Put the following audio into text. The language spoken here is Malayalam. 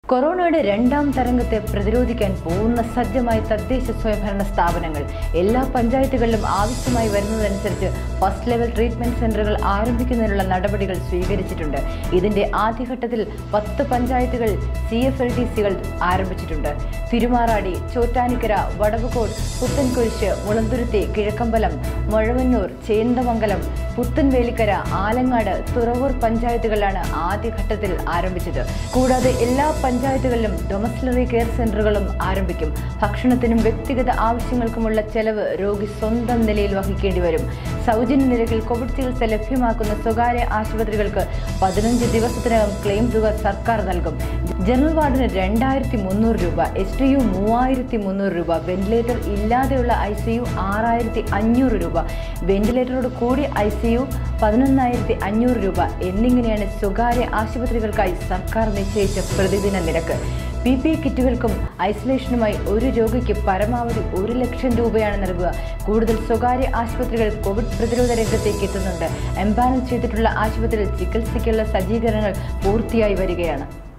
കൊറോണയുടെ രണ്ടാം തരംഗത്തെ പ്രതിരോധിക്കാൻ പൂർണ്ണ സജ്ജമായ തദ്ദേശ സ്വയംഭരണ സ്ഥാപനങ്ങൾ എല്ലാ പഞ്ചായത്തുകളിലും ആവശ്യമായി വരുന്നതനുസരിച്ച് ഫസ്റ്റ് ലെവൽ ട്രീറ്റ്മെന്റ് സെന്ററുകൾ ആരംഭിക്കുന്നതിനുള്ള നടപടികൾ സ്വീകരിച്ചിട്ടുണ്ട് ഇതിന്റെ ആദ്യഘട്ടത്തിൽ പത്ത് പഞ്ചായത്തുകൾ സി എഫ് എൽ ടി സികൾ ആരംഭിച്ചിട്ടുണ്ട് തിരുമാറാടി ചോറ്റാനിക്കര വടവുകോട് പുത്തൻകുരിശ് മുളന്തുരുത്തി കിഴക്കമ്പലം മഴവന്നൂർ ചേന്തമംഗലം പുത്തൻവേലിക്കര ആലങ്ങാട് തുറവൂർ പഞ്ചായത്തുകളിലാണ് ആദ്യഘട്ടത്തിൽ ആരംഭിച്ചത് കൂടാതെ എല്ലാ പഞ്ചായത്തുകളിലും ഡൊമസ്ലറി കെയർ സെന്ററുകളും ആരംഭിക്കും ഭക്ഷണത്തിനും വ്യക്തിഗത ആവശ്യങ്ങൾക്കുമുള്ള ചെലവ് രോഗി സ്വന്തം നിലയിൽ വഹിക്കേണ്ടി വരും സൗജന്യ നിരക്കിൽ കോവിഡ് ചികിത്സ ലഭ്യമാക്കുന്ന സ്വകാര്യ ആശുപത്രികൾക്ക് പതിനഞ്ച് ദിവസത്തിനകം ക്ലെയിം തുക സർക്കാർ നൽകും ജനറൽ വാർഡിന് രണ്ടായിരത്തി മുന്നൂറ് രൂപ എസ് ടി യു മൂവായിരത്തി മുന്നൂറ് രൂപ വെന്റിലേറ്റർ ഇല്ലാതെയുള്ള ഐ സി യു ആറായിരത്തി അഞ്ഞൂറ് രൂപ വെന്റിലേറ്ററോട് കൂടി ഐ സി യു പതിനൊന്നായിരത്തി അഞ്ഞൂറ് രൂപ എന്നിങ്ങനെയാണ് സ്വകാര്യ ആശുപത്രികൾക്കായി സർക്കാർ നിശ്ചയിച്ച പ്രതിദിന നിരക്ക് പി പി കിറ്റുകൾക്കും ഐസൊലേഷനുമായി ഒരു രോഗിക്ക് പരമാവധി ഒരു ലക്ഷം രൂപയാണ് നൽകുക കൂടുതൽ സ്വകാര്യ ആശുപത്രികൾ കോവിഡ് പ്രതിരോധ രംഗത്തേക്ക് എത്തുന്നുണ്ട് എംപാനൽ ചെയ്തിട്ടുള്ള ആശുപത്രിയിൽ ചികിത്സയ്ക്കുള്ള സജ്ജീകരണങ്ങൾ പൂർത്തിയായി വരികയാണ്